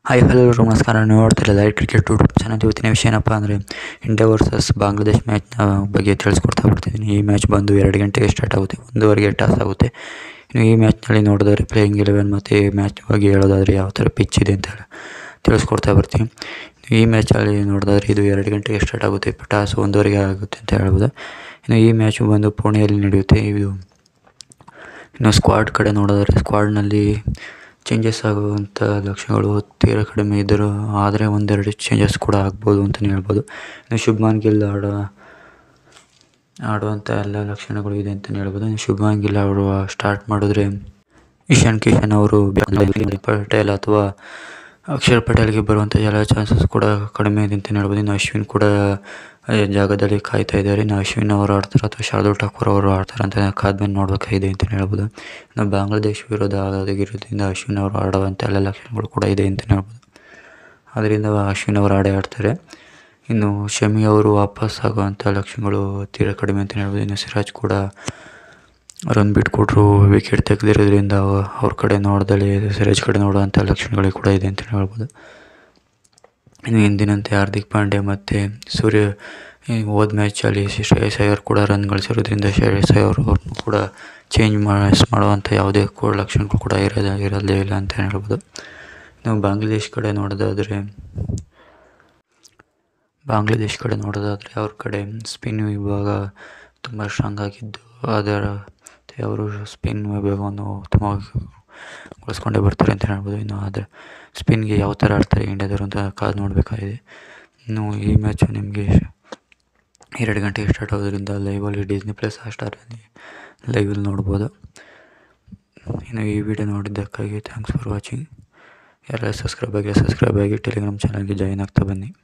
hi hello ಎಲ್ರಿಗೂ ನಮಸ್ಕಾರ ನೀವು ನೋಡ್ತಿಲ್ಲ ಲೈಟ್ ಕ್ರಿಕೆಟ್ ಯೂಟ್ಯೂಬ್ ಚಾನಲ್ ಇವತ್ತಿನ ವಿಷಯ ಏನಪ್ಪ ಅಂದರೆ ಇಂಡಿಯಾ ವರ್ಸಸ್ ಬಾಂಗ್ಲಾದೇಶ್ ಮ್ಯಾಚ್ನ ಬಗ್ಗೆ ತಿಳಿಸ್ಕೊಡ್ತಾ ಬರ್ತಿದ್ದೀನಿ ಈ ಮ್ಯಾಚ್ ಬಂದು ಎರಡು ಗಂಟೆಗೆ ಸ್ಟಾರ್ಟ್ ಆಗುತ್ತೆ ಒಂದೂವರೆಗೆ ಟಾಸ್ ಆಗುತ್ತೆ ಇನ್ನು ಈ ಮ್ಯಾಚ್ನಲ್ಲಿ ನೋಡಿದ್ರೆ ಪ್ಲೇಯಿಂಗ್ ಇಲೆವೆನ್ ಮತ್ತು ಈ ಮ್ಯಾಚ್ ಬಗ್ಗೆ ಹೇಳೋದಾದರೆ ಯಾವ ಥರ ಪಿಚ್ ಇದೆ ಅಂತ ಹೇಳಿ ತಿಳಿಸ್ಕೊಡ್ತಾ ಬರ್ತೀನಿ ಈ ಮ್ಯಾಚಲ್ಲಿ ನೋಡಿದ್ರೆ ಇದು ಎರಡು ಗಂಟೆಗೆ ಸ್ಟಾರ್ಟ್ ಆಗುತ್ತೆ ಟಾಸ್ ಒಂದೂವರೆಗೆ ಆಗುತ್ತೆ ಅಂತ ಹೇಳ್ಬೋದು ಇನ್ನು ಈ ಮ್ಯಾಚು ಬಂದು ಪುಣೆಯಲ್ಲಿ ನಡೆಯುತ್ತೆ ಇದು ಇನ್ನು ಸ್ಕ್ವಾಡ್ ಕಡೆ ನೋಡಿದ್ರೆ ಸ್ಕ್ವಾಡ್ನಲ್ಲಿ ಚೇಂಜಸ್ ಆಗುವಂಥ ಲಕ್ಷಣಗಳು ತೀರ ಕಡಿಮೆ ಇದ್ದರೂ ಆದರೆ ಒಂದೆರಡು ಚೇಂಜಸ್ ಕೂಡ ಆಗ್ಬೋದು ಅಂತಲೇ ಹೇಳ್ಬೋದು ಇನ್ನು ಶುಭ್ಮಾನ್ ಗಿಲ್ ಆಡೋ ಆಡುವಂಥ ಎಲ್ಲ ಲಕ್ಷಣಗಳು ಇದೆ ಅಂತಲೇ ಹೇಳ್ಬೋದು ಇನ್ನು ಶುಭ್ಮಾನ್ ಗಿಲ್ ಅವರು ಸ್ಟಾರ್ಟ್ ಮಾಡಿದ್ರೆ ಇಶಾನ್ ಕಿಶನ್ ಅವರು ಪಟೇಲ್ ಅಥವಾ ಅಕ್ಷರ್ ಪಟೇಲ್ಗೆ ಬರುವಂಥ ಎಲ್ಲ ಚಾನ್ಸಸ್ ಕೂಡ ಕಡಿಮೆ ಇದೆ ಅಂತಲೇ ಹೇಳ್ಬೋದು ಇನ್ನು ಅಶ್ವಿನ್ ಕೂಡ ಅದೇ ಜಾಗದಲ್ಲಿ ಕಾಯ್ತಾ ಇದ್ದಾರೆ ಇನ್ನು ಅಶ್ವಿನ್ ಅವರು ಆಡ್ತಾರೆ ಅಥವಾ ಶಾರ್ದೂಲ್ ಠಾಕೂರ್ ಅವರು ಆಡ್ತಾರೆ ಅಂತ ಕಾದ್ಮೇಲೆ ನೋಡಬೇಕಾಗಿದೆ ಅಂತಲೇ ಹೇಳ್ಬೋದು ಇನ್ನು ಬಾಂಗ್ಲಾದೇಶ್ ವಿರುದ್ಧ ಆಗಿರೋದ್ರಿಂದ ಅಶ್ವಿನ್ ಅವರು ಆಡುವಂಥ ಎಲ್ಲ ಲಕ್ಷಣಗಳು ಕೂಡ ಇದೆ ಅಂತಲೇ ಹೇಳ್ಬೋದು ಅದರಿಂದ ಅಶ್ವಿನ್ ಅವರು ಆಡೇ ಆಡ್ತಾರೆ ಇನ್ನು ಶಮಿ ಅವರು ವಾಪಸ್ ಆಗುವಂಥ ಲಕ್ಷಣಗಳು ತೀರ ಕಡಿಮೆ ಅಂತಲೇ ಹೇಳ್ಬೋದು ಇನ್ನು ಸಿರಾಜ್ ಕೂಡ ರನ್ ಬಿಟ್ಕೊಟ್ರು ವಿಕೆಟ್ ತೆಗೆದಿರೋದ್ರಿಂದ ಅವ್ರ ಕಡೆ ನೋಡ್ದಲೇ ಸಿರಾಜ್ ಕಡೆ ನೋಡುವಂಥ ಲಕ್ಷಣಗಳು ಕೂಡ ಇದೆ ಅಂತಲೇ ಹೇಳ್ಬೋದು ಇನ್ನು ಎಂದಿನಂತೆ ಹಾರ್ದಿಕ್ ಪಾಂಡ್ಯ ಮತ್ತು ಸೂರ್ಯ ಈ ಹೋದ ಮ್ಯಾಚಲ್ಲಿ ಶ್ರೇಯಸ್ ಅಯ್ಯರ್ ಕೂಡ ರನ್ ಗಳಿಸಿರೋದ್ರಿಂದ ಶ್ರೇಯಸ್ ಅಯ್ಯರ್ ಅವ್ರನ್ನೂ ಕೂಡ ಚೇಂಜ್ ಮಾಡಿ ಮಾಡುವಂಥ ಯಾವುದೇ ಕೂಡ ಲಕ್ಷಣಗಳು ಕೂಡ ಇರೋದ ಇರೋದೇ ಇಲ್ಲ ಅಂತ ಹೇಳ್ಬೋದು ನಾವು ಬಾಂಗ್ಲಾದೇಶ್ ಕಡೆ ನೋಡೋದಾದರೆ ಬಾಂಗ್ಲಾದೇಶ್ ಕಡೆ ನೋಡೋದಾದರೆ ಅವ್ರ ಕಡೆ ಸ್ಪಿನ್ ವಿಭಾಗ ತುಂಬ ಸ್ಟ್ರಾಂಗ್ ಆಗಿದ್ದು ಅದರ ಅವರು ಸ್ಪಿನ್ ವಿಭಾಗವನ್ನು ಉತ್ತಮವಾಗಿ ಬಳಸ್ಕೊಂಡೇ ಬರ್ತಾರೆ ಅಂತ ಹೇಳ್ಬೋದು ಇನ್ನು ಆದರೆ ಸ್ಪಿನ್ಗೆ ಯಾವ ಥರ ಆಡ್ತಾರೆ ಇಂಡಿಯಾದವರು ಅಂತ ಕಾದು ನೋಡಬೇಕಾಗಿದೆ ಇನ್ನು ಈ ಮ್ಯಾಚು ನಿಮಗೆ ಎರಡು ಗಂಟೆಗೆ ಸ್ಟಾರ್ಟ್ ಆಗೋದ್ರಿಂದ ಲೈವಲ್ಲಿ ಡಿಸ್ನಿ ಪ್ಲಸ್ ಹಾಟ್ಸ್ಟಾರಲ್ಲಿ ಲೈವಲ್ಲಿ ನೋಡ್ಬೋದು ಇನ್ನು ಈ ವಿಡಿಯೋ ನೋಡಿದ್ದಕ್ಕಾಗಿ ಥ್ಯಾಂಕ್ಸ್ ಫಾರ್ ವಾಚಿಂಗ್ ಯಾರೆಲ್ಲ ಸಬ್ಸ್ಕ್ರೈಬ್ ಆಗಿ ಸಬ್ಸ್ಕ್ರೈಬ್ ಆಗಿ ಟೆಲಿಗ್ರಾಮ್ ಚಾನಲ್ಗೆ ಜಾಯಿನ್ ಆಗ್ತಾ ಬನ್ನಿ